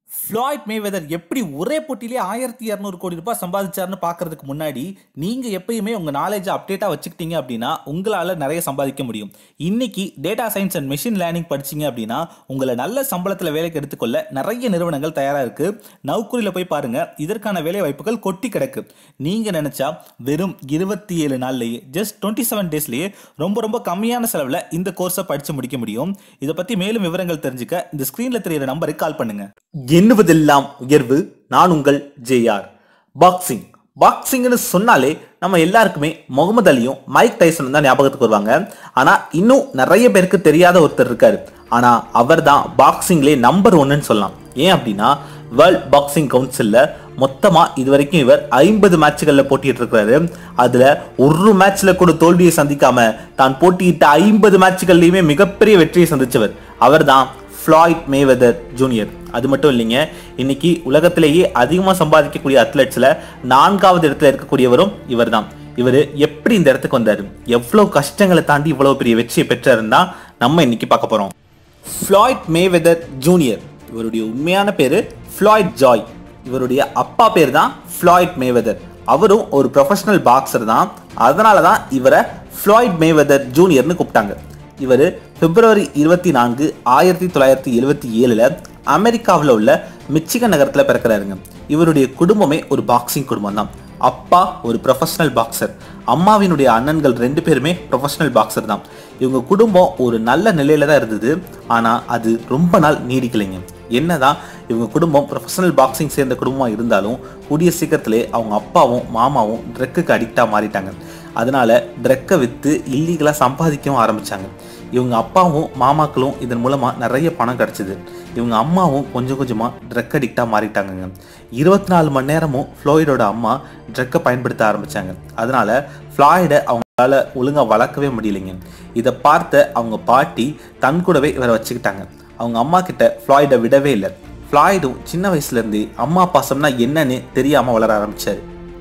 Floyd Mayweather எப்படி ஒரே போட்டியிலே ஆயிரத்தி இரநூறு கோடி ரூபாய் சம்பாதிச்சாருன்னு பார்க்கறதுக்கு முன்னாடி நீங்க எப்பயுமே உங்க நாலேஜை அப்டேட்டா வச்சுக்கிட்டீங்க அப்படின்னா உங்களால நிறைய சம்பாதிக்க முடியும் இன்னைக்கு data science and machine learning படிச்சீங்க அப்படின்னா உங்களை நல்ல சம்பளத்துல வேலைக்கு எடுத்துக்கொள்ள நிறைய நிறுவனங்கள் தயாரா இருக்கு நவுக்குரியில போய் பாருங்க இதற்கான வேலை வாய்ப்புகள் கொட்டி கிடக்கு நீங்க நினைச்சா வெறும் இருபத்தி ஏழு நாள்லயே ஜஸ்ட் டுவெண்ட்டி செவன் டேஸ்லயே ரொம்ப ரொம்ப கம்மியான செலவுல இந்த கோர்ஸை படிச்சு முடிக்க முடியும் இதை பத்தி மேலும் விவரங்கள் தெரிஞ்சுக்க இந்த ஸ்கிரீன்ல தெரியுற நம்பருக்கு கால் பண்ணுங்க எண்ணுவதெல்லாம் உயர்வு நான் உங்கள் ஜேஆர் பாக்ஸிங் பாக்ஸிங்னு சொன்னாலே நம்ம எல்லாருக்குமே முகமது அலியும் மைக் டைசனும் தான் ஞாபகத்துக்கு வருவாங்க ஆனா இன்னும் நிறைய பேருக்கு தெரியாத ஒருத்தர் இருக்காரு ஆனா அவர் தான் பாக்ஸிங்லேயே நம்பர் ஒன்னுன்னு சொல்லலாம் ஏன் அப்படின்னா வேர்ல்ட் பாக்ஸிங் கவுன்சில்ல மொத்தமா இது வரைக்கும் இவர் ஐம்பது மேட்ச்கள்ல போட்டிட்டு இருக்காரு அதுல ஒரு மேட்ச்ல கூட தோல்வியை சந்திக்காம தான் போட்டியிட்ட ஐம்பது மேட்ச்கள்லயுமே மிகப்பெரிய வெற்றியை சந்திச்சவர் அவர்தான் ஃப்ளாய்ட் மேவெதர் ஜூனியர் அது மட்டும் இல்லைங்க இன்னைக்கு உலகத்திலேயே அதிகமாக சம்பாதிக்கக்கூடிய அத்லெட்ஸ்ல நான்காவது இடத்துல இருக்கக்கூடியவரும் இவர்தான் இவர் எப்படி இந்த இடத்துக்கு வந்தாரு எவ்வளவு கஷ்டங்களை தாண்டி இவ்வளவு பெரிய வெற்றியை பெற்றாருன்னு தான் நம்ம இன்னைக்கு பார்க்க போறோம் ஃப்ளாய்ட் மேவெதர் ஜூனியர் இவருடைய உண்மையான பேரு ஃப்ளாய்ட் ஜாய் இவருடைய அப்பா பேர் தான் ஃப்ளாய்ட் மேவெதர் அவரும் ஒரு ப்ரொஃபஷனல் பாக்ஸர் தான் அதனால தான் இவரை ஃப்ளாய்ட் மேவெதர் ஜூனியர்னு கூப்பிட்டாங்க இவர் பிப்ரவரி இருபத்தி நான்கு ஆயிரத்தி தொள்ளாயிரத்தி எழுவத்தி ஏழில் அமெரிக்காவில் உள்ள மிச்சிகன் நகரத்தில் பிறக்கிறாருங்க இவருடைய குடும்பமே ஒரு பாக்ஸிங் குடும்பம் தான் அப்பா ஒரு ப்ரொஃபஷனல் பாக்ஸர் அம்மாவினுடைய அண்ணன்கள் ரெண்டு பேருமே ப்ரொஃபஷனல் பாக்ஸர் தான் இவங்க குடும்பம் ஒரு நல்ல நிலையில தான் இருந்தது ஆனால் அது ரொம்ப நாள் நீடிக்கலைங்க என்னதான் இவங்க குடும்பம் ப்ரொஃபஷனல் பாக்ஸிங் சேர்ந்த குடும்பமாக இருந்தாலும் கூடிய சீக்கிரத்திலே அவங்க அப்பாவும் மாமாவும் ட்ரக்குக்கு அடிக்டாக மாறிட்டாங்க அதனால ட்ரக்கை விற்று இல்லீகலாக சம்பாதிக்கவும் ஆரம்பிச்சாங்க இவங்க அப்பாவும் மாமாக்களும் இதன் மூலமாக நிறைய பணம் கிடச்சிது இவங்க அம்மாவும் கொஞ்சம் கொஞ்சமாக ட்ரக் அடிக்டாக மாறிட்டாங்கங்க இருபத்தி நாலு மணி நேரமும் ஃப்ளாய்டோட அம்மா ட்ரக்கை பயன்படுத்த ஆரம்பிச்சாங்க அதனால ஃப்ளாய்டை அவங்களால ஒழுங்காக வளர்க்கவே முடியலைங்க இதை பார்த்த அவங்க பாட்டி தன் கூடவே இவரை வச்சுக்கிட்டாங்க அவங்க அம்மா கிட்ட ஃப்ளாய்டை விடவே இல்லை ஃப்ளாய்டும் சின்ன வயசுலேருந்தே அம்மா பாசம்னா என்னன்னு தெரியாமல் வளர ஆரம்பிச்சாரு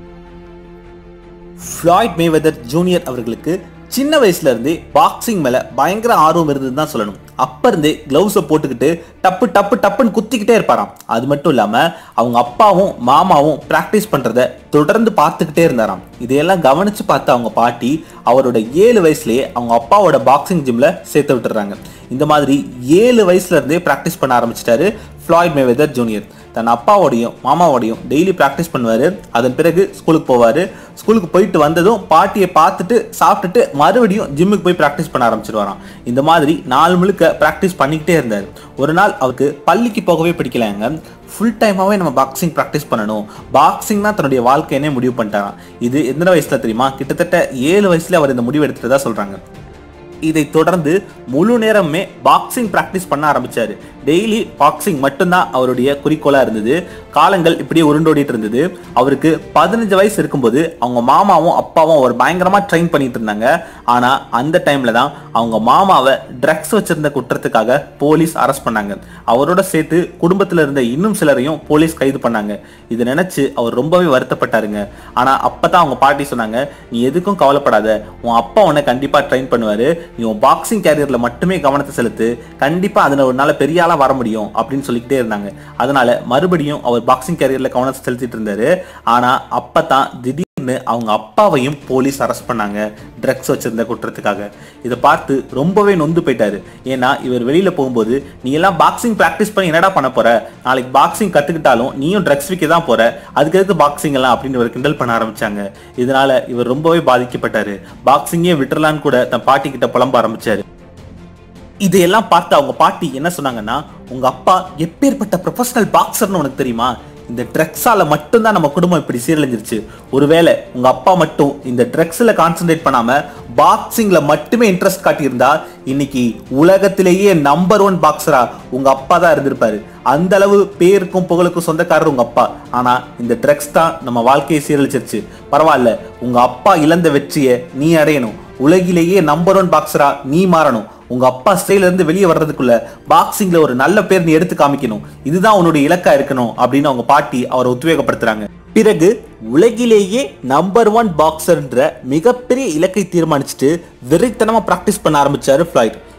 ஃப்ளாய்ட் மேவெதர் ஜூனியர் அவர்களுக்கு சின்ன வயசுல இருந்தே பாக்ஸிங் மேல பயங்கர ஆர்வம் இருந்ததுன்னு தான் சொல்லணும் அப்ப இருந்தே கிளவுஸை போட்டுக்கிட்டு டப்பு டப்பு டப்புன்னு குத்திக்கிட்டே இருப்பாராம் அது மட்டும் இல்லாம அவங்க அப்பாவும் மாமாவும் பிராக்டிஸ் பண்றத தொடர்ந்து பார்த்துக்கிட்டே இருந்தாராம் இதையெல்லாம் கவனிச்சு பார்த்த அவங்க பாட்டி அவரோட ஏழு வயசுலயே அவங்க அப்பாவோட பாக்ஸிங் ஜிம்ல சேர்த்து விட்டுறாங்க இந்த மாதிரி ஏழு வயசுல இருந்தே பிராக்டிஸ் பண்ண ஆரம்பிச்சிட்டாரு ஃப்ளாய்ட் மேவெதர் ஜூனியர் தன் அப்பாவோடையும் மாமாவோடையும் டெய்லி ப்ராக்டிஸ் பண்ணுவார் அதன் பிறகு ஸ்கூலுக்கு போவார் ஸ்கூலுக்கு போயிட்டு வந்ததும் பாட்டியை பார்த்துட்டு சாப்பிட்டுட்டு மறுபடியும் ஜிம்முக்கு போய் ப்ராக்டிஸ் பண்ண ஆரம்பிச்சிருவாராம் இந்த மாதிரி நாள் முழுக்க ப்ராக்டிஸ் பண்ணிக்கிட்டே இருந்தார் ஒரு நாள் அவருக்கு பள்ளிக்கு போகவே பிடிக்கலாங்க ஃபுல் டைமாகவே நம்ம பாக்ஸிங் ப்ராக்டிஸ் பண்ணணும் பாக்ஸிங் தான் தன்னுடைய வாழ்க்கையனே முடிவு பண்ணிட்டாராம் இது எந்த வயசுல தெரியுமா கிட்டத்தட்ட ஏழு வயசுல அவர் இந்த முடிவு எடுத்துட்டதா சொல்றாங்க இதை தொடர்ந்து முழு நேரமே பாக்ஸிங் பிராக்டிஸ் பண்ண ஆரம்பிச்சாரு டெய்லி பாக்ஸிங் மட்டும்தான் அவருடைய குறிக்கோளா இருந்தது காலங்கள் இப்படியே உருண்டோடிட்டு இருந்தது அவருக்கு பதினஞ்சு வயசு இருக்கும்போது அவங்க மாமாவும் அப்பாவும் அவர் பயங்கரமா ட்ரெயின் பண்ணிட்டு இருந்தாங்க ஆனா அந்த டைம்ல தான் அவங்க மாமாவை ட்ரக்ஸ் வச்சிருந்த குற்றத்துக்காக போலீஸ் அரெஸ்ட் பண்ணாங்க அவரோட சேர்த்து குடும்பத்துல இருந்த இன்னும் சிலரையும் போலீஸ் கைது பண்ணாங்க இதை நினைச்சு அவர் ரொம்பவே வருத்தப்பட்டாருங்க ஆனா அப்பதான் அவங்க பாட்டி சொன்னாங்க நீ எதுக்கும் கவலைப்படாத உன் அப்பா உன்னை கண்டிப்பா ட்ரெயின் பண்ணுவாரு நீ உன் பாக்ஸிங் கேரியர்ல மட்டுமே கவனத்தை செலுத்து கண்டிப்பா அதுல ஒரு நாள் பெரிய ஆளா வர முடியும் அப்படின்னு சொல்லிக்கிட்டே இருந்தாங்க அதனால மறுபடியும் அவர் பாக்ஸிங் கேரியர்ல கவனத்தை செலுத்திட்டு இருந்தாரு ஆனா அப்பதான் திடீர்னு அவங்க அப்பாவையும் போலீஸ் அரெஸ்ட் பண்ணாங்க ட்ரக்ஸ் வச்சிருந்த குற்றத்துக்காக இதை பார்த்து ரொம்பவே நொந்து போயிட்டாரு ஏன்னா இவர் வெளியில போகும்போது நீ எல்லாம் பாக்ஸிங் பிராக்டிஸ் பண்ணி என்னடா பண்ண போற நாளைக்கு பாக்ஸிங் கத்துக்கிட்டாலும் நீயும் ட்ரக்ஸ் விற்க தான் போற அதுக்கு எதுக்கு பாக்ஸிங் எல்லாம் அப்படின்னு இவர் கிண்டல் பண்ண ஆரம்பிச்சாங்க இதனால இவர் ரொம்பவே பாதிக்கப்பட்டாரு பாக்ஸிங்கே விட்டுறலான்னு கூட தன் பாட்டி கிட்ட புலம்ப ஆரம்பிச்சாரு இதையெல்லாம் பார்த்து அவங்க பாட்டி என்ன சொன்னாங்கன்னா உங்க அப்பா எப்பேற்பட்ட ப்ரொஃபஷனல் பாக்ஸர்னு உனக்கு தெரியுமா இந்த ட்ரக்ஸால மட்டும்தான் நம்ம குடும்பம் இப்படி சீரழிஞ்சிருச்சு ஒருவேளை உங்க அப்பா மட்டும் இந்த ட்ரக்ஸ்ல கான்சென்ட்ரேட் பண்ணாம பாக்ஸிங்ல மட்டுமே இன்ட்ரெஸ்ட் காட்டியிருந்தா இன்னைக்கு உலகத்திலேயே நம்பர் ஒன் பாக்ஸரா உங்க அப்பா தான் இருந்திருப்பாரு அந்த அளவு பேருக்கும் புகழுக்கும் சொந்தக்காரர் உங்க அப்பா ஆனா இந்த ட்ரக்ஸ் தான் நம்ம வாழ்க்கையை சீரழிச்சிருச்சு பரவாயில்ல உங்க அப்பா இழந்த வெற்றியை நீ அடையணும் உலகிலேயே நம்பர் ஒன் பாக்ஸரா நீ மாறணும் உங்க அப்பா ஸ்டைல இருந்து வெளியே வர்றதுக்குள்ள பாக்ஸிங்ல ஒரு நல்ல பேர் நீ எடுத்து காமிக்கணும் இதுதான் உன்னுடைய இலக்கா இருக்கணும் அப்படின்னு அவங்க பாட்டி அவரை உத்வேகப்படுத்துறாங்க பிறகு உலகிலேயே நம்பர் ஒன் பாக்ஸர்ன்ற மிகப்பெரிய இலக்கை தீர்மானிச்சுட்டு வெறித்தனமா பிராக்டிஸ் பண்ண ஆரம்பிச்சாரு ஃபிளாய்ட்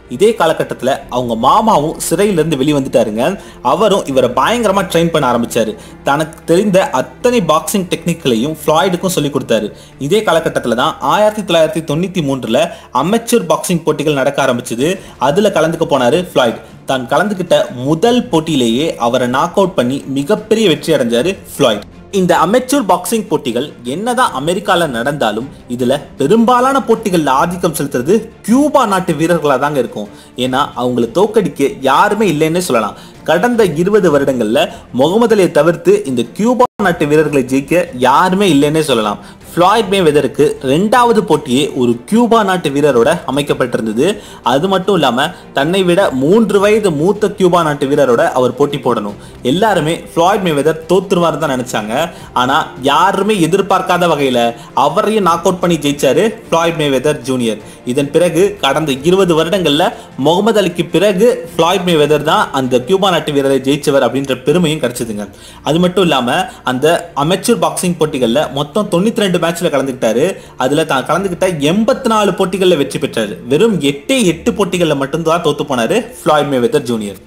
இதே காலகட்டத்தில் அவங்க மாமாவும் சிறையிலிருந்து வெளியே வந்துட்டாருங்க அவரும் இவரை பயங்கரமா ட்ரெயின் பண்ண ஆரம்பிச்சாரு தனக்கு தெரிந்த அத்தனை பாக்ஸிங் டெக்னிக்களையும் ஃப்ளாய்டுக்கும் சொல்லி கொடுத்தாரு இதே காலகட்டத்தில் தான் ஆயிரத்தி தொள்ளாயிரத்தி தொண்ணூத்தி மூன்றுல அமெச்சூர் பாக்ஸிங் போட்டிகள் நடக்க ஆரம்பிச்சது அதுல கலந்துக்க போனாரு ஃப்ளாய்ட் தான் கலந்துக்கிட்ட முதல் போட்டியிலேயே அவரை நாக் அவுட் பண்ணி மிகப்பெரிய வெற்றி அடைஞ்சாரு ஃப்ளாய்ட் இந்த அமெச்சூர் பாக்ஸிங் போட்டிகள் என்னதான் அமெரிக்கால நடந்தாலும் இதுல பெரும்பாலான போட்டிகள்ல ஆதிக்கம் செலுத்துறது கியூபா நாட்டு வீரர்களா தாங்க இருக்கும் ஏன்னா அவங்களை தோக்கடிக்க யாருமே இல்லைன்னே சொல்லலாம் கடந்த இருபது வருடங்கள்ல முகமது அலியை தவிர்த்து இந்த கியூபா நாட்டு வீரர்களை ஜெயிக்க யாருமே இல்லைன்னே சொல்லலாம் ஃப்ளாய்ட் மே வெதருக்கு ரெண்டாவது போட்டியே ஒரு கியூபா நாட்டு வீரரோட அமைக்கப்பட்டிருந்தது அது மட்டும் இல்லாம தன்னை விட மூன்று வயது மூத்த கியூபா நாட்டு வீரரோட அவர் போட்டி போடணும் எல்லாருமே ஃப்ளாய்ட் மே வெதர் தோத்துருவார் தான் நினைச்சாங்க ஆனா யாருமே எதிர்பார்க்காத வகையில அவரையும் நாக் அவுட் பண்ணி ஜெயிச்சாரு ஃப்ளாய்ட் மே வெதர் ஜூனியர் இதன் பிறகு கடந்த இருபது வருடங்கள்ல முகமது அலிக்கு பிறகு ஃப்ளாய்ட் மே வெதர் தான் அந்த கியூபா நாட்டு வீரரை ஜெயிச்சவர் அப்படின்ற பெருமையும் கிடைச்சதுங்க அது மட்டும் இல்லாம அந்த அமெச்சூர் பாக்ஸிங் போட்டிகள்ல மொத்தம் தொண்ணூத்தி ரெண்டு மேட்ச்ல கலந்துக்கிட்டாரு அதுல தான் கலந்துக்கிட்ட எண்பத்தி நாலு போட்டிகள்ல வெற்றி பெற்றாரு வெறும் எட்டே எட்டு போட்டிகள்ல மட்டும்தான் தோத்து போனாரு ஃப்ளாய்ட் மேவெதர் ஜூனியர்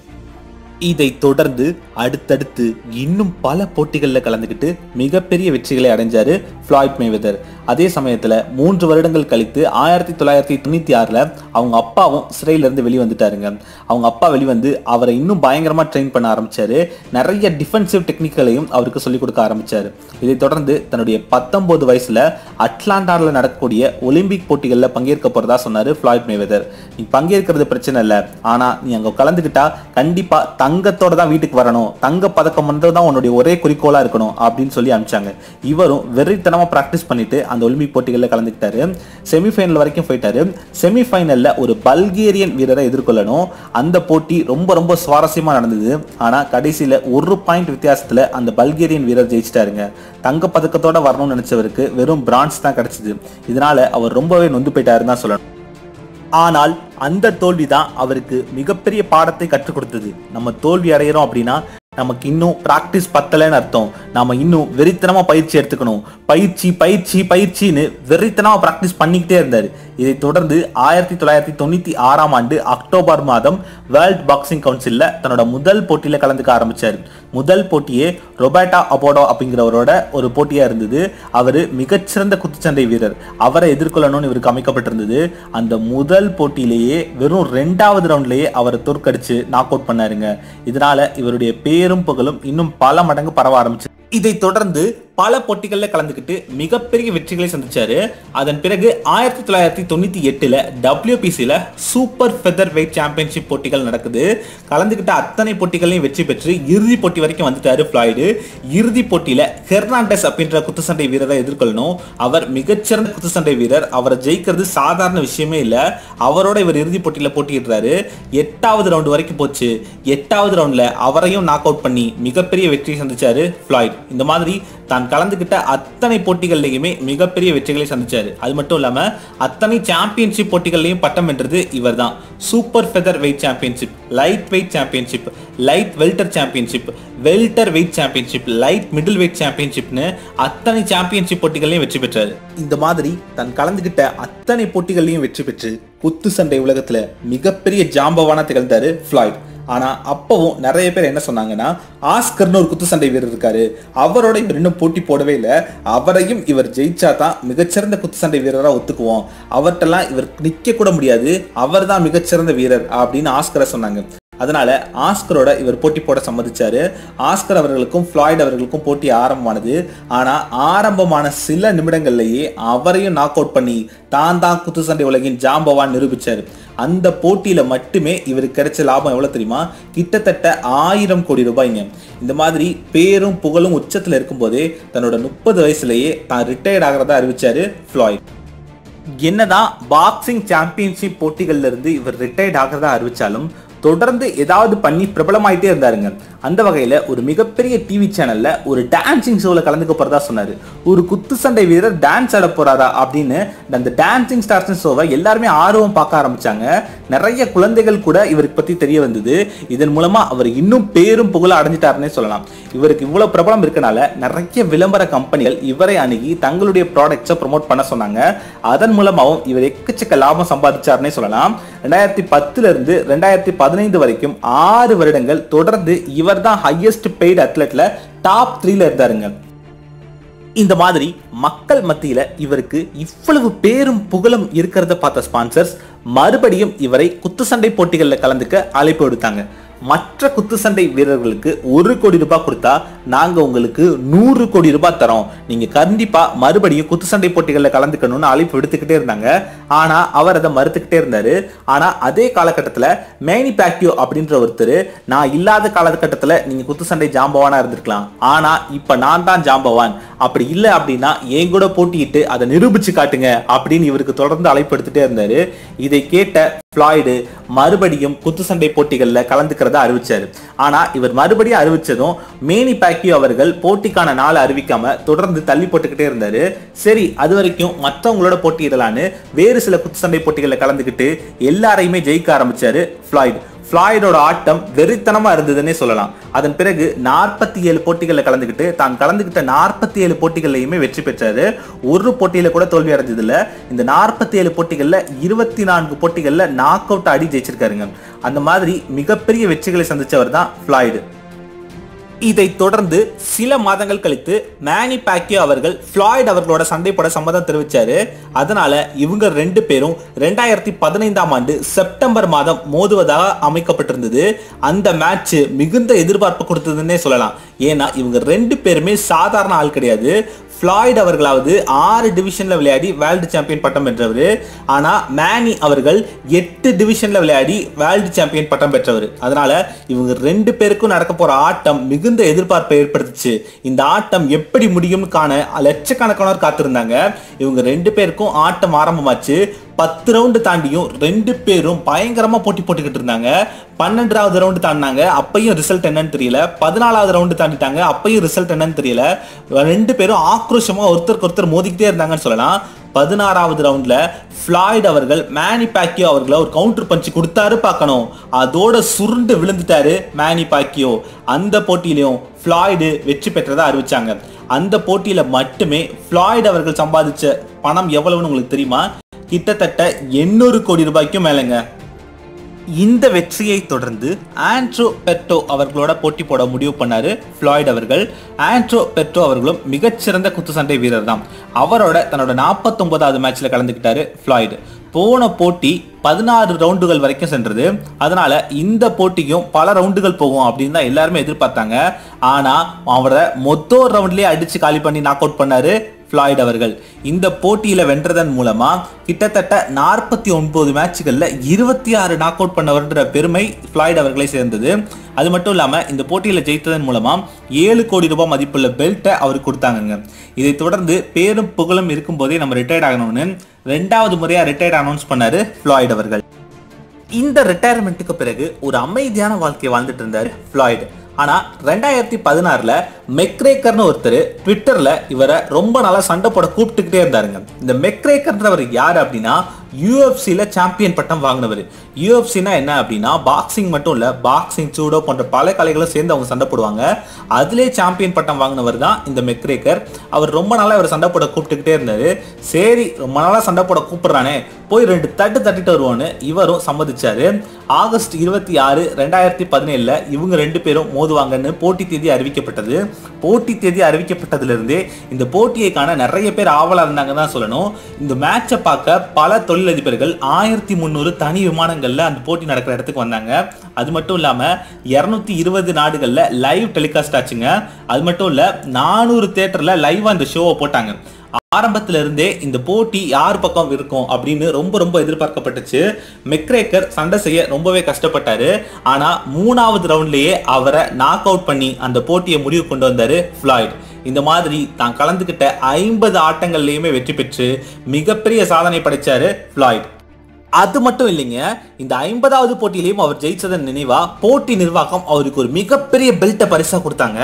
இதை தொடர்ந்து அடுத்தடுத்து இன்னும் பல போட்டிகளில் கலந்துக்கிட்டு மிகப்பெரிய வெற்றிகளை அடைஞ்சாரு ஃப்ளாய்ட் மேவெதர் அதே சமயத்தில் மூன்று வருடங்கள் கழித்து ஆயிரத்தி தொள்ளாயிரத்தி தொண்ணூற்றி ஆறில் அவங்க அப்பாவும் சிறையிலேருந்து வெளியே வந்துட்டாருங்க அவங்க அப்பா வெளிவந்து அவரை இன்னும் பயங்கரமாக ட்ரெயின் பண்ண ஆரம்பிச்சாரு நிறைய டிஃபென்சிவ் டெக்னிக்களையும் அவருக்கு சொல்லிக் கொடுக்க ஆரம்பிச்சாரு இதை தொடர்ந்து தன்னுடைய பத்தொன்பது வயசுல அட்லாண்டாவில் நடக்கக்கூடிய ஒலிம்பிக் போட்டிகளில் பங்கேற்க போறதா சொன்னாரு ஃப்ளாய்ட் மேவெதர் நீ பங்கேற்கிறது பிரச்சனை இல்லை ஆனா நீ அங்க கலந்துக்கிட்டா கண்டிப்பா தங்கத்தோட தான் வீட்டுக்கு வரணும் தங்க பதக்கம் மட்டும் தான் உன்னுடைய ஒரே குறிக்கோளா இருக்கணும் அப்படின்னு சொல்லி அனுப்பிச்சாங்க இவரும் வெறித்தனமா பிராக்டிஸ் பண்ணிட்டு அந்த ஒலிம்பிக் போட்டிகளில் கலந்துக்கிட்டாரு செமிஃபைனல் வரைக்கும் போயிட்டாரு செமிஃபைனல்ல ஒரு பல்கேரியன் வீரரை எதிர்கொள்ளணும் அந்த போட்டி ரொம்ப ரொம்ப சுவாரஸ்யமா நடந்தது ஆனா கடைசியில ஒரு பாயிண்ட் வித்தியாசத்துல அந்த பல்கேரியன் வீரர் ஜெயிச்சிட்டாருங்க தங்க பதக்கத்தோட வரணும்னு நினைச்சவருக்கு வெறும் பிரான்ஸ் தான் கிடைச்சது இதனால அவர் ரொம்பவே நொந்து போயிட்டாருன்னு தான் சொல்லணும் ஆனால் அந்த தோல்வி தான் அவருக்கு மிகப்பெரிய பாடத்தை கற்றுக் கொடுத்தது நம்ம தோல்வி அடைகிறோம் அப்படின்னா நமக்கு இன்னும் பிராக்டிஸ் பத்தலைன்னு அர்த்தம் நாம இன்னும் வெறித்தனமா பயிற்சி எடுத்துக்கணும் பயிற்சி பயிற்சி பயிற்சின்னு வெறித்தனமா பிராக்டிஸ் பண்ணிக்கிட்டே இருந்தார் இதை தொடர்ந்து ஆயிரத்தி தொள்ளாயிரத்தி தொண்ணூத்தி ஆறாம் ஆண்டு அக்டோபர் மாதம் வேர்ல்ட் பாக்ஸிங் கவுன்சில்ல தன்னோட முதல் போட்டியில கலந்துக்க ஆரம்பிச்சார் முதல் போட்டியே ரொபேட்டா அபோடோ அப்படிங்கிறவரோட ஒரு போட்டியா இருந்தது அவர் மிகச்சிறந்த குத்துச்சண்டை வீரர் அவரை எதிர்கொள்ளணும்னு இவருக்கு அமைக்கப்பட்டிருந்தது அந்த முதல் போட்டியிலேயே வெறும் ரெண்டாவது ரவுண்ட்லயே அவரை தோற்கடிச்சு நாக் அவுட் பண்ணாருங்க இதனால இவருடைய பேரும் புகழும் இன்னும் பல மடங்கு பரவ ஆரம்பிச்சு இதை தொடர்ந்து பல போட்டிகளில் கலந்துக்கிட்டு மிகப்பெரிய வெற்றிகளை சந்திச்சாரு அதன் பிறகு ஆயிரத்தி தொள்ளாயிரத்தி தொண்ணூத்தி எட்டுல டபிள்யூபிசியில் சூப்பர் ஃபெதர் வெயிட் சாம்பியன்ஷிப் போட்டிகள் நடக்குது கலந்துக்கிட்ட அத்தனை போட்டிகளையும் வெற்றி பெற்று இறுதி போட்டி வரைக்கும் வந்துட்டாரு ஃப்ளாய்டு இறுதி போட்டியில ஹெர்னாண்டஸ் அப்படின்ற குத்துச்சண்டை வீரரை எதிர்கொள்ளணும் அவர் மிகச்சிறந்த குத்துச்சண்டை வீரர் அவரை ஜெயிக்கிறது சாதாரண விஷயமே இல்லை அவரோட இவர் இறுதி போட்டியில போட்டியிடுறாரு எட்டாவது ரவுண்டு வரைக்கும் போச்சு எட்டாவது ரவுண்ட்ல அவரையும் நாக் அவுட் பண்ணி மிகப்பெரிய வெற்றி சந்திச்சாரு ஃப்ளாய்ட் இந்த மாதிரி தான் கலந்துக்கிட்ட அத்தனை போட்டிகள்லையுமே மிகப்பெரிய வெற்றிகளை சந்திச்சாரு அது மட்டும் இல்லாம அத்தனை சாம்பியன்ஷிப் போட்டிகள்லையும் பட்டம் வென்றது இவர்தான் super featherweight championship lightweight championship light welter championship welterweight championship light middleweight சாம்பியன்ஷிப்னு அத்தனை சாம்பியன்ஷிப் போட்டிகளையும் வெற்றி பெற்றாரு இந்த மாதிரி தன் கலந்துக்கிட்ட அத்தனை போட்டிகள்லையும் வெற்றி பெற்று குத்து சண்டை உலகத்துல மிகப்பெரிய ஜாம்பவானா திகழ்ந்தாரு ஃப்ளாய்ட் ஆனா அப்பவும் நிறைய பேர் என்ன சொன்னாங்கன்னா ஆஸ்கர்னு ஒரு குத்துச்சண்டை வீரர் இருக்காரு அவரோட இவர் இன்னும் போட்டி போடவே இல்லை அவரையும் இவர் ஜெயிச்சா தான் மிகச்சிறந்த குத்துச்சண்டை வீரரா ஒத்துக்குவோம் அவர்கிட்டலாம் இவர் நிக்க கூட முடியாது அவர் தான் மிகச்சிறந்த வீரர் அப்படின்னு ஆஸ்கரை சொன்னாங்க அதனால ஆஸ்கரோட இவர் போட்டி போட சம்மதிச்சாரு ஆஸ்கர் அவர்களுக்கும் ஃப்ளாய்ட் அவர்களுக்கும் போட்டி ஆரம்பமானது ஆனா ஆரம்பமான சில நிமிடங்கள்லயே அவரையும் நாக் அவுட் பண்ணி தான் தான் குத்துச்சண்டை உலகின் ஜாம்பவான் நிரூபிச்சாரு அந்த போட்டியில மட்டுமே இவருக்கு கிடைச்ச லாபம் எவ்வளவு தெரியுமா கிட்டத்தட்ட ஆயிரம் கோடி ரூபாய்ங்க இந்த மாதிரி பேரும் புகழும் உச்சத்துல இருக்கும்போதே தன்னோட முப்பது வயசுலயே தான் ரிட்டையர்ட் ஆகிறதா அறிவிச்சாரு ஃப்ளாய்ட் என்னதான் பாக்ஸிங் சாம்பியன்ஷிப் போட்டிகள்ல இருந்து இவர் ரிட்டையர்ட் ஆகிறதா அறிவிச்சாலும் தொடர்ந்து ஏதாவது பண்ணி பிரபலமாயிட்டே இருந்தாருங்க அந்த வகையில ஒரு மிகப்பெரிய டிவி சேனல்ல ஒரு டான்சிங் ஷோல கலந்துக்க போறதா சொன்னாரு ஒரு குத்து சண்டை வீரர் டான்ஸ் ஆட போறாரா அப்படின்னு அந்த டான்சிங் ஸ்டார்ஸ் ஷோவை எல்லாருமே ஆர்வம் பார்க்க ஆரம்பிச்சாங்க நிறைய குழந்தைகள் கூட இவருக்கு பத்தி தெரிய வந்தது இதன் மூலமா அவர் இன்னும் பேரும் புகழ அடைஞ்சிட்டாருன்னே சொல்லலாம் இவருக்கு இவ்வளவு பிரபலம் இருக்கனால நிறைய விளம்பர கம்பெனிகள் இவரை அணுகி தங்களுடைய ப்ராடக்ட்ஸை ப்ரோமோட் பண்ண சொன்னாங்க அதன் மூலமாகவும் இவர் எக்கச்சக்க லாபம் சம்பாதிச்சாருன்னே சொல்லலாம் ரெண்டாயிரத்தி பத்துல இருந்து ரெண்டாயிரத்தி பதினைந்து வரைக்கும் ஆறு வருடங்கள் தொடர்ந்து இவர் தான் ஹையஸ்ட் பெய்டு அத்லெட்ல டாப் த்ரீல இருந்தாருங்க இந்த மாதிரி மக்கள் மத்தியில இவருக்கு இவ்வளவு பேரும் புகழும் இருக்கிறத பார்த்த ஸ்பான்சர்ஸ் மறுபடியும் இவரை குத்துச்சண்டை போட்டிகளில் கலந்துக்க அழைப்பு விடுத்தாங்க மற்ற குத்துச்சண்டை வீரர்களுக்கு ஒரு கோடி ரூபாய் கொடுத்தா நாங்க உங்களுக்கு நூறு கோடி ரூபாய் தரோம் நீங்க கண்டிப்பா மறுபடியும் குத்துச்சண்டை போட்டிகளில் கலந்துக்கணும்னு அழைப்பு விடுத்துக்கிட்டே இருந்தாங்க ஆனா அவர் அதை மறுத்துக்கிட்டே இருந்தாரு ஆனா அதே காலகட்டத்தில் மேனி பேக்டியோ அப்படின்ற ஒருத்தர் நான் இல்லாத காலகட்டத்தில் நீங்க குத்துச்சண்டை ஜாம்பவானா இருந்திருக்கலாம் ஆனா இப்ப நான் தான் ஜாம்பவான் அப்படி இல்லை அப்படின்னா என் கூட போட்டியிட்டு அதை நிரூபிச்சு காட்டுங்க அப்படின்னு இவருக்கு தொடர்ந்து அழைப்பு எடுத்துட்டே இருந்தாரு இதை கேட்ட ஃப்ளாய்டு மறுபடியும் குத்துச்சண்டை போட்டிகளில் கலந்துக்கிறதா அறிவிச்சாரு ஆனா இவர் மறுபடியும் அறிவிச்சதும் மேனி பேக்கியோ அவர்கள் போட்டிக்கான நாளை அறிவிக்காம தொடர்ந்து தள்ளி போட்டுக்கிட்டே இருந்தாரு சரி அது வரைக்கும் மற்றவங்களோட போட்டியிடலான்னு வேறு சில குத்துச்சண்டை போட்டிகளில் கலந்துக்கிட்டு எல்லாரையுமே ஜெயிக்க ஆரம்பிச்சாரு ஃப்ளாய்டு ஃப்ளாய்டோட ஆட்டம் வெறித்தனமா இருந்ததுன்னே சொல்லலாம் அதன் பிறகு நாற்பத்தி ஏழு போட்டிகளில் கலந்துக்கிட்டு தான் கலந்துக்கிட்ட நாற்பத்தி ஏழு போட்டிகள்லையுமே வெற்றி பெற்றாரு ஒரு போட்டியில கூட தோல்வி அடைஞ்சதில்ல இந்த நாற்பத்தி ஏழு போட்டிகளில் இருபத்தி நான்கு போட்டிகளில் நாக் அவுட் ஆடி ஜெயிச்சிருக்காருங்க அந்த மாதிரி மிகப்பெரிய வெற்றிகளை சந்திச்சவர் தான் ஃப்ளாய்டு இதைத் தொடர்ந்து சில மாதங்கள் கழித்து மேனி பாக்கியோ அவர்கள் ஃப்ளாய்ட் அவர்களோட சண்டை போட சம்மதம் தெரிவிச்சாரு அதனால இவங்க ரெண்டு பேரும் ரெண்டாயிரத்தி பதினைந்தாம் ஆண்டு செப்டம்பர் மாதம் மோதுவதாக அமைக்கப்பட்டிருந்தது அந்த மேட்ச் மிகுந்த எதிர்பார்ப்பு கொடுத்ததுன்னே சொல்லலாம் ஏன்னா இவங்க ரெண்டு பேருமே சாதாரண ஆள் கிடையாது ஃப்ளாய்ட் அவர்களாவது ஆறு டிவிஷன்ல விளையாடி வேர்ல்டு சாம்பியன் பட்டம் பெற்றவர் ஆனா மேனி அவர்கள் எட்டு டிவிஷன்ல விளையாடி வேர்ல்டு சாம்பியன் பட்டம் பெற்றவர் அதனால இவங்க ரெண்டு பேருக்கும் நடக்க போற ஆட்டம் மிகுந்த எதிர்பார்ப்பை ஏற்படுத்துச்சு இந்த ஆட்டம் எப்படி முடியும்னு காண லட்சக்கணக்கானோர் காத்திருந்தாங்க இவங்க ரெண்டு பேருக்கும் ஆட்டம் ஆரம்பமாச்சு பத்து ரவுண்டு தாண்டியும் ரெண்டு பேரும் பயங்கரமா போட்டி போட்டுக்கிட்டு இருந்தாங்க பன்னெண்டாவது ரவுண்டு தாண்டினாங்க அப்பையும் ரிசல்ட் என்னன்னு தெரியல பதினாலாவது ரவுண்டு தாண்டிட்டாங்க அப்பையும் ரிசல்ட் என்னன்னு தெரியல ரெண்டு பேரும் ஆக்ரோஷமா ஒருத்தருக்கு ஒருத்தர் மோதிக்கிட்டே இருந்தாங்கன்னு சொல்லலாம் பதினாறாவது ரவுண்ட்ல ஃப்ளாய்ட் அவர்கள் மேனி பாக்கியோ அவர்களை ஒரு கவுண்டர் பஞ்ச் கொடுத்தாரு பார்க்கணும் அதோட சுருண்டு விழுந்துட்டாரு மேனி பாக்கியோ அந்த போட்டியிலையும் ஃப்ளாய்டு வெற்றி பெற்றதா அறிவிச்சாங்க அந்த போட்டியில மட்டுமே ஃப்ளாய்டு அவர்கள் சம்பாதிச்ச பணம் எவ்வளவுன்னு உங்களுக்கு தெரியுமா கிட்டத்தட்ட எண்ணூறு கோடி ரூபாய்க்கும் மேலங்க இந்த வெற்றியை தொடர்ந்து ஆண்ட்ரோ பெட்டோ அவர்களோட போட்டி போட முடிவு பண்ணாரு ஃப்ளாய்ட் அவர்கள் ஆண்ட்ரோ பெட்டோ அவர்களும் மிகச்சிறந்த குத்துச்சண்டை வீரர் தான் அவரோட தன்னோட நாற்பத்தொன்பதாவது மேட்ச்ல கலந்துக்கிட்டாரு ஃப்ளாய்டு போன போட்டி பதினாறு ரவுண்டுகள் வரைக்கும் சென்றது அதனால இந்த போட்டியும் பல ரவுண்டுகள் போகும் அப்படின்னு தான் எல்லாருமே எதிர்பார்த்தாங்க ஆனா அவரை மொத்த ரவுண்ட்லயே அடிச்சு காலி பண்ணி நாக் அவுட் பண்ணாரு ஃப்ளாய்ட் அவர்கள் இந்த போட்டியில வென்றதன் மூலமா கிட்டத்தட்ட நாற்பத்தி ஒன்பது மேட்ச்கள்ல இருபத்தி ஆறு நாக் அவுட் பண்ணவர்ன்ற பெருமை ஃப்ளாய்ட் அவர்களை சேர்ந்தது அது மட்டும் இல்லாம இந்த போட்டியில ஜெயித்ததன் மூலமா ஏழு கோடி ரூபாய் மதிப்புள்ள பெல்ட்டை அவருக்கு கொடுத்தாங்கங்க இதை தொடர்ந்து பேரும் புகழும் இருக்கும்போதே நம்ம ரிட்டையர்ட் ஆகணும்னு ரெண்டாவது முறையா ரிட்டையர்ட் அனௌன்ஸ் பண்ணாரு ஃப்ளாய்ட் அவர்கள் இந்த ரிட்டையர்மெண்ட்டுக்கு பிறகு ஒரு அமைதியான வாழ்க்கையை வாழ்ந்துட்டு இருந்தாரு ஃப்ளாய்டு ஆனா ரெண்டாயிரத்தி பதினாறுல மெக்ரேக்கர்னு ஒருத்தர் ட்விட்டர்ல இவரை ரொம்ப நாளா சண்டை போட கூப்பிட்டுக்கிட்டே இருந்தாருங்க இந்த மெக்ரேக்கர்ன்றவர் யார் அப்படின்னா யூஎஃப்சியில் சாம்பியன் பட்டம் வாங்கினவர் யூஎஃப்சினா என்ன அப்படின்னா பாக்ஸிங் மட்டும் இல்லை பாக்ஸிங் சூடோ போன்ற பல கலைகளும் சேர்ந்து அவங்க சண்டை போடுவாங்க அதிலே சாம்பியன் பட்டம் வாங்கினவர் தான் இந்த மெக்ரேக்கர் அவர் ரொம்ப நாளாக இவர் சண்டை போட கூப்பிட்டுக்கிட்டே இருந்தார் சரி ரொம்ப நாளாக சண்டை போட கூப்பிடுறானே போய் ரெண்டு தட்டு தட்டிட்டு வருவோன்னு இவரும் சம்மதிச்சாரு ஆகஸ்ட் இருபத்தி ஆறு ரெண்டாயிரத்தி பதினேழுல இவங்க ரெண்டு பேரும் மோதுவாங்கன்னு போட்டி தேதி அறிவிக்கப்பட்டது போட்டி தேதி அறிவிக்கப்பட்டதிலிருந்தே இந்த போட்டியை காண நிறைய பேர் ஆவலா இருந்தாங்க தான் சொல்லணும் இந்த மேட்சை பார்க்க பல தொழிலதிபர்கள் ஆயிரத்தி முந்நூறு தனி விமானங்கள்ல அந்த போட்டி நடக்கிற இடத்துக்கு வந்தாங்க அது மட்டும் இல்லாம இருநூத்தி இருபது நாடுகள்ல லைவ் டெலிகாஸ்ட் ஆச்சுங்க அது மட்டும் இல்ல நானூறு தேட்டர்ல லைவா இந்த ஷோவை போட்டாங்க ஆரம்பத்துல இருந்தே இந்த போட்டி யார் பக்கம் இருக்கும் அப்படின்னு ரொம்ப ரொம்ப எதிர்பார்க்கப்பட்டுச்சு மெக்ரேக்கர் சண்டை செய்ய ரொம்பவே கஷ்டப்பட்டாரு ஆனா மூணாவது ரவுண்ட்லயே அவரை நாக் அவுட் பண்ணி அந்த போட்டியை முடிவு கொண்டு வந்தாரு ஃப்ளாய்ட் இந்த மாதிரி தான் கலந்துக்கிட்ட ஐம்பது ஆட்டங்கள்லயுமே வெற்றி பெற்று மிகப்பெரிய சாதனை படைச்சாரு ஃப்ளாய்ட் அது மட்டும் இல்லைங்க இந்த ஐம்பதாவது போட்டியிலையும் அவர் ஜெயிச்சதன் நினைவா போட்டி நிர்வாகம் அவருக்கு ஒரு மிகப்பெரிய பெல்ட்டை பரிசா கொடுத்தாங்க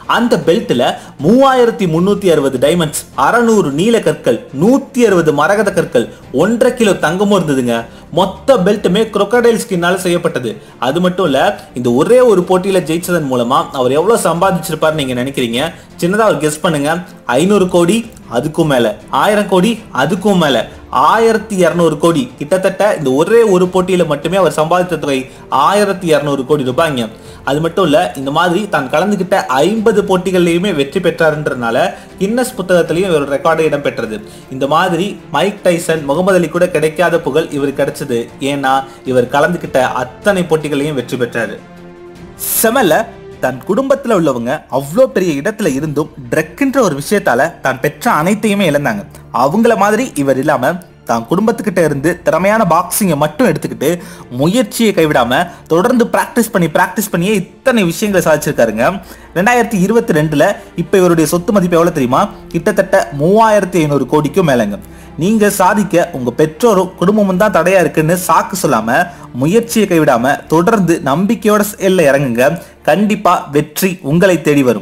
அந்த பெல்ட்ல மூவாயிரத்தி முன்னூத்தி அறுபது டைமண்ட்ஸ் அறநூறு நீல கற்கள் நூத்தி அறுபது மரகத கற்கள் ஒன்றரை கிலோ தங்கமும் இருந்ததுங்க மொத்த பெல்ட்டுமே crocodile ஸ்கின்னால செய்யப்பட்டது அது மட்டும் இல்ல இந்த ஒரே ஒரு போட்டியில ஜெயிச்சதன் மூலமா அவர் எவ்வளவு சம்பாதிச்சிருப்பாரு நீங்க நினைக்கிறீங்க சின்னதா ஒரு கெஸ் பண்ணுங்க ஐநூறு கோடி அதுக்கும் மேல ஆயிரம் கோடி அதுக்கும் மேல ஆயிரத்தி இருநூறு கோடி கிட்டத்தட்ட இந்த ஒரே ஒரு போட்டியில மட்டுமே அவர் சம்பாதித்த தொகை ஆயிரத்தி இருநூறு கோடி ரூபாய்ங்க அது மட்டும் இல்ல இந்த மாதிரி தான் கலந்துகிட்ட ஐம்பது போட்டிகள்லயுமே வெற்றி பெற்றாருன்றதுனால கின்னஸ் புத்தகத்திலையும் இவர் ரெக்கார்டு இடம் பெற்றது இந்த மாதிரி மைக் டைசன் முகமது அலி கூட கிடைக்காத புகழ் இவர் கிடைச்சது ஏன்னா இவர் கலந்துகிட்ட அத்தனை போட்டிகளையும் வெற்றி பெற்றாரு செமல்ல தன் குடும்பத்துல உள்ளவங்க அவ்வளோ பெரிய இடத்துல இருந்தும் ட்ரக்ன்ற ஒரு விஷயத்தால தான் பெற்ற அனைத்தையுமே இழந்தாங்க அவங்கள மாதிரி இவர் இல்லாம தான் குடும்பத்துக்கிட்ட இருந்து திறமையான பாக்ஸிங்கை மட்டும் எடுத்துக்கிட்டு முயற்சியை கைவிடாம தொடர்ந்து பிராக்டிஸ் பண்ணி பிராக்டிஸ் பண்ணியே இத்தனை விஷயங்களை சாதிச்சிருக்காருங்க ரெண்டாயிரத்தி இருபத்தி ரெண்டுல இப்ப இவருடைய சொத்து மதிப்பு எவ்வளவு தெரியுமா கிட்டத்தட்ட மூவாயிரத்தி ஐநூறு கோடிக்கும் மேலங்க நீங்க சாதிக்க உங்க பெற்றோரும் குடும்பமும் தான் தடையா இருக்குன்னு சாக்கு சொல்லாம முயற்சியை கைவிடாம தொடர்ந்து நம்பிக்கையோட செயல்ல இறங்குங்க கண்டிப்பா வெற்றி உங்களை தேடி வரும்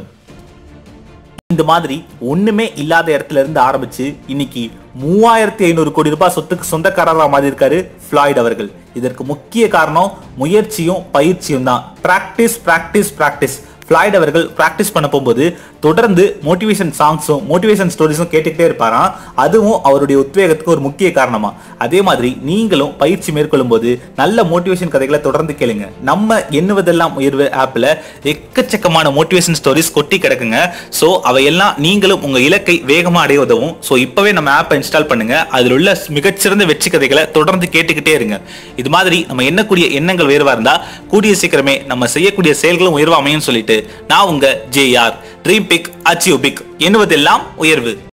இந்த மாதிரி ஒண்ணுமே இல்லாத இடத்துல இருந்து ஆரம்பிச்சு இன்னைக்கு மூவாயிரத்தி ஐநூறு கோடி ரூபாய் சொத்துக்கு சொந்தக்காரராக மாறி இருக்காரு ஃபிளாய்ட் அவர்கள் இதற்கு முக்கிய காரணம் முயற்சியும் பயிற்சியும் தான் பிராக்டிஸ் பிராக்டிஸ் பிராக்டிஸ் ஃபிளாய்ட் அவர்கள் பிராக்டிஸ் பண்ண போகும்போது தொடர்ந்து மோட்டிவேஷன் சாங்ஸும் மோட்டிவேஷன் ஸ்டோரிஸும் கேட்டுக்கிட்டே இருப்பாராம் அதுவும் அவருடைய உத்வேகத்துக்கு ஒரு முக்கிய காரணமா அதே மாதிரி நீங்களும் பயிற்சி மேற்கொள்ளும் போது நல்ல மோட்டிவேஷன் கதைகளை தொடர்ந்து கேளுங்க நம்ம எண்ணுவதெல்லாம் உயர்வு ஆப்ல எக்கச்சக்கமான மோட்டிவேஷன் ஸ்டோரிஸ் கொட்டி கிடக்குங்க ஸோ அவையெல்லாம் நீங்களும் உங்க இலக்கை வேகமா அடைய உதவும் ஸோ இப்பவே நம்ம ஆப்பை இன்ஸ்டால் பண்ணுங்க அதில் உள்ள மிகச்சிறந்த வெற்றி கதைகளை தொடர்ந்து கேட்டுக்கிட்டே இருங்க இது மாதிரி நம்ம எண்ணக்கூடிய எண்ணங்கள் உயர்வா இருந்தா கூடிய சீக்கிரமே நம்ம செய்யக்கூடிய செயல்களும் உயர்வா அமையும் சொல்லிட்டு நான் உங்க JR dream big achieve big எண்ணுவதெல்லாம் உயர்வு